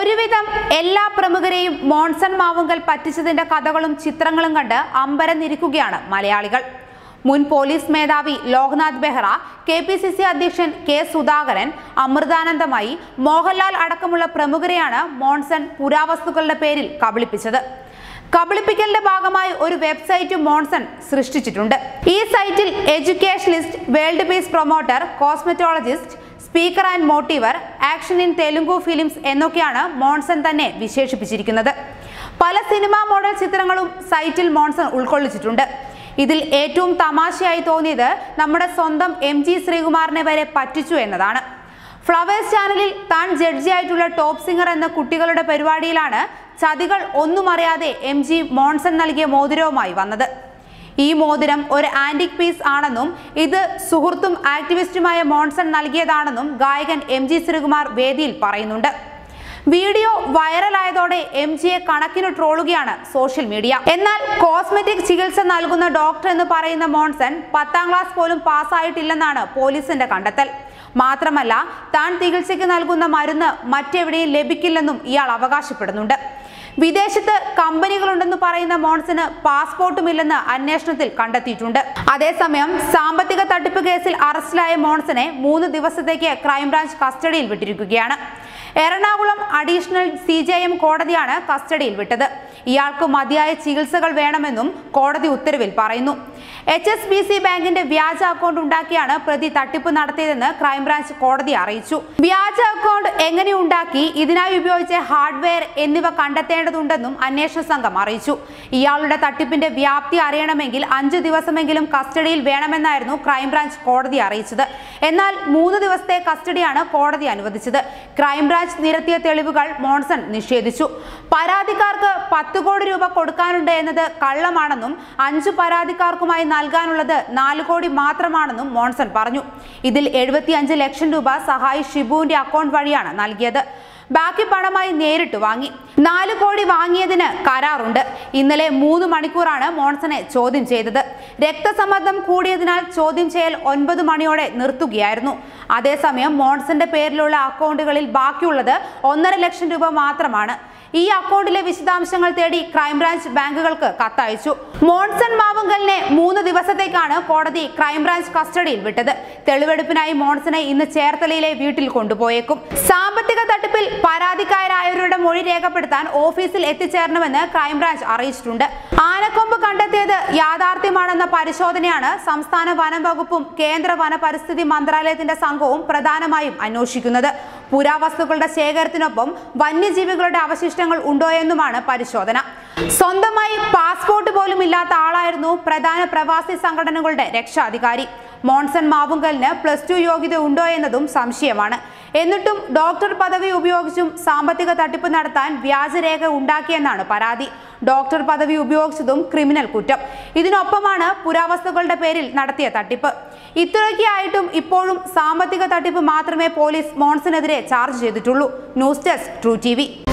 ഒരുവിധം എല്ലാ പ്രമുഖരെയും മോൺസൺ മാവുങ്കൽ പറ്റിച്ചതിന്റെ കഥകളും ചിത്രങ്ങളും കണ്ട് അമ്പരന്നിരിക്കുകയാണ് മലയാളികൾ മുൻ പോലീസ് മേധാവി Loknath Behra K P C C അധ്യക്ഷൻ കെ സുധാകരൻ അമൃതാനന്ദമായി മോഹൻലാൽ അടക്കമുള്ള പ്രമുഖരെയാണ് മോൺസൺ പുരാവസ്തുക്കളുടെ പേരിൽ കബളിപ്പിച്ചത് കബളിപ്പിക്കലിന്റെ ഭാഗമായി ഒരു വെബ്സൈറ്റ് മോൺസൺ സൃഷ്ടിച്ചിട്ടുണ്ട് ഈ സൈറ്റിൽ educationist world peace promoter cosmetologist speaker and motivator action in Telugu films എന്നൊക്കെയാണ് മോൺസൺ തന്നെ വിശേഷിപ്പിച്ചിരിക്കുന്നത് പല സിനിമാ മോഡൽ ചിത്രങ്ങളും സൈറ്റിൽ മോൺസൺ ഉൾക്കൊള്ളിച്ചിട്ടുണ്ട് ഇതിൽ ഏറ്റവും തമാശയായി തോന്നിയത് നമ്മുടെ സ്വന്തം എം ജി ശ്രീകുമാറിനെ വരെ പറ്റിച്ചു എന്നതാണ് ഫ്ലവേഴ്സ് ചാനലിൽ താൻ ജഡ്ജിയായിട്ടുള്ള ടോപ്പ് സിംഗർ എന്ന കുട്ടികളുടെ പരിപാടിയിലാണ് ചതികൾ ഒന്നും അറിയാതെ എം ജി മോൺസൺ നൽകിയ മോതിരവുമായി വന്നത് ഈ മോതിരം ഒരു ആന്റിക് പീസ് ആണെന്നും ഇത് സുഹൃത്തും ആക്ടിവിസ്റ്റുമായ മോൺസൺ നൽകിയതാണെന്നും ഗായകൻ എം ജി ശ്രീകുമാർ വേദിയിൽ പറയുന്നുണ്ട് വീഡിയോ വൈറലായതോടെ എം ജിയെ കണക്കിന് ട്രോളുകയാണ് സോഷ്യൽ മീഡിയ എന്നാൽ കോസ്മെറ്റിക് ചികിത്സ നൽകുന്ന ഡോക്ടർ എന്ന് പറയുന്ന മോൺസൺ പത്താം ക്ലാസ് പോലും പാസ്സായിട്ടില്ലെന്നാണ് പോലീസിന്റെ കണ്ടെത്തൽ മാത്രമല്ല താൻ ചികിത്സയ്ക്ക് നൽകുന്ന മരുന്ന് മറ്റെവിടെയും ലഭിക്കില്ലെന്നും ഇയാൾ അവകാശപ്പെടുന്നുണ്ട് വിദേശത്ത് കമ്പനികളുണ്ടെന്ന് പറയുന്ന മോൺസിന് പാസ്പോർട്ടുമില്ലെന്ന് അന്വേഷണത്തിൽ കണ്ടെത്തിയിട്ടുണ്ട് അതേസമയം സാമ്പത്തിക തട്ടിപ്പ് കേസിൽ അറസ്റ്റിലായ മോൺസിനെ മൂന്ന് ദിവസത്തേക്ക് ക്രൈംബ്രാഞ്ച് കസ്റ്റഡിയിൽ വിട്ടിരിക്കുകയാണ് Ernakulam additional C J M കോടതിയാണ് കസ്റ്റഡിയിൽ വിട്ടത് ഇയാൾക്ക് മതിയായ ചികിത്സകൾ വേണമെന്നും കോടതി ഉത്തരവിൽ പറയുന്നു എച്ച് എസ് ബി സി ബാങ്കിന്റെ വ്യാജ അക്കൗണ്ട് ഉണ്ടാക്കിയാണ് പ്രതി തട്ടിപ്പ് നടത്തിയതെന്ന് ക്രൈംബ്രാഞ്ച് കോടതിയെ അറിയിച്ചു വ്യാജ അക്കൗണ്ട് എങ്ങനെ ഉണ്ടാക്കി ഇതിനായി ഉപയോഗിച്ച ഹാർഡ്വെയർ എന്നിവ കണ്ടെത്തേണ്ടതുണ്ടെന്നും അന്വേഷണ സംഘം അറിയിച്ചു ഇയാളുടെ തട്ടിപ്പിന്റെ വ്യാപ്തി അറിയണമെങ്കിൽ അഞ്ചു ദിവസമെങ്കിലും കസ്റ്റഡിയിൽ വേണമെന്നായിരുന്നു ക്രൈംബ്രാഞ്ച് കോടതി അറിയിച്ചത് എന്നാൽ മൂന്ന് ദിവസത്തെ കസ്റ്റഡിയാണ് കോടതി അനുവദിച്ചത് ക്രൈംബ്രാഞ്ച് നിരത്തിയ തെളിവുകൾ മോൺസൺ നിഷേധിച്ചു പരാതിക്കാർക്ക് പത്ത് കോടി രൂപ കൊടുക്കാനുണ്ട് എന്നത് കള്ളമാണെന്നും അഞ്ചു പരാതിക്കാർക്കുമായി നൽകാനുള്ളത് നാല് കോടി മാത്രമാണെന്നും മോൺസൺ പറഞ്ഞു ഇതിൽ എഴുപത്തിയഞ്ച് ലക്ഷം രൂപ സഹായി ഷിബുവിന്റെ അക്കൗണ്ട് വഴിയാണ് നൽകിയത് ബാക്കി പണമായി നേരിട്ട് വാങ്ങി നാല് കോടി വാങ്ങിയതിന് കരാറുണ്ട് ഇന്നലെ മൂന്ന് മണിക്കൂറാണ് മോൺസനെ ചോദ്യം ചെയ്തത് രക്തസമ്മർദ്ദം കൂടിയതിനാൽ ചോദ്യം ചെയ്യൽ ഒൻപത് മണിയോടെ നിർത്തുകയായിരുന്നു അതേസമയം മോൺസന്റെ പേരിലുള്ള അക്കൗണ്ടുകളിൽ ബാക്കിയുള്ളത് ഒന്നര ലക്ഷം രൂപ മാത്രമാണ് ഈ അക്കൗണ്ടിലെ വിശദാംശങ്ങൾ തേടി ക്രൈംബ്രാഞ്ച് ബാങ്കുകൾക്ക് കത്തയച്ചു മോൺസൺ മാവുങ്കലിനെ മൂന്ന് ദിവസത്തേക്കാണ് കോടതി ക്രൈംബ്രാഞ്ച് കസ്റ്റഡിയിൽ വിട്ടത് തെളിവെടുപ്പിനായി മോൺസനെ ഇന്ന് ചേർത്തലയിലെ വീട്ടിൽ കൊണ്ടുപോയേക്കും സാമ്പത്തിക തട്ടിപ്പിൽ പരാതിക്കാരായവരുടെ മൊഴി രേഖപ്പെടുത്താൻ ഓഫീസിൽ എത്തിച്ചേരണമെന്ന് ക്രൈംബ്രാഞ്ച് അറിയിച്ചിട്ടുണ്ട് ആനക്കൊമ്പ് കണ്ടെത്തിയത് യാഥാർത്ഥ്യമാണെന്ന പരിശോധനയാണ് സംസ്ഥാന വനം വകുപ്പും കേന്ദ്ര വന പരിസ്ഥിതി മന്ത്രാലയത്തിന്റെ സംഘവും പ്രധാനമായും അന്വേഷിക്കുന്നത് പുരാവസ്തുക്കളുടെ ശേഖരത്തിനൊപ്പം വന്യജീവികളുടെ അവശിഷ്ടങ്ങൾ ഉണ്ടോയെന്നുമാണ് പരിശോധന സ്വന്തമായി പാസ്പോർട്ട് പോലും ഇല്ലാത്ത ആളായിരുന്നു പ്രധാന പ്രവാസി സംഘടനകളുടെ രക്ഷാധികാരി മോൺസൺ മാവുങ്കലിന് പ്ലസ് ടു യോഗ്യത ഉണ്ടോ എന്നതും സംശയമാണ് എന്നിട്ടും ഡോക്ടർ പദവി ഉപയോഗിച്ചും സാമ്പത്തിക തട്ടിപ്പ് നടത്താൻ വ്യാജരേഖ ഉണ്ടാക്കിയെന്നാണ് പരാതി ഡോക്ടർ പദവി ഉപയോഗിച്ചതും ക്രിമിനൽ കുറ്റം ഇതിനൊപ്പമാണ് പുരാവസ്തുക്കളുടെ പേരിൽ നടത്തിയ തട്ടിപ്പ് ഇത്രയൊക്കെ ആയിട്ടും ഇപ്പോഴും സാമ്പത്തിക തട്ടിപ്പ് മാത്രമേ പോലീസ് മോൺസണെതിരെ ചാർജ് ചെയ്തിട്ടുള്ളൂ ന്യൂസ് ഡെസ്ക് ട്രൂ ടി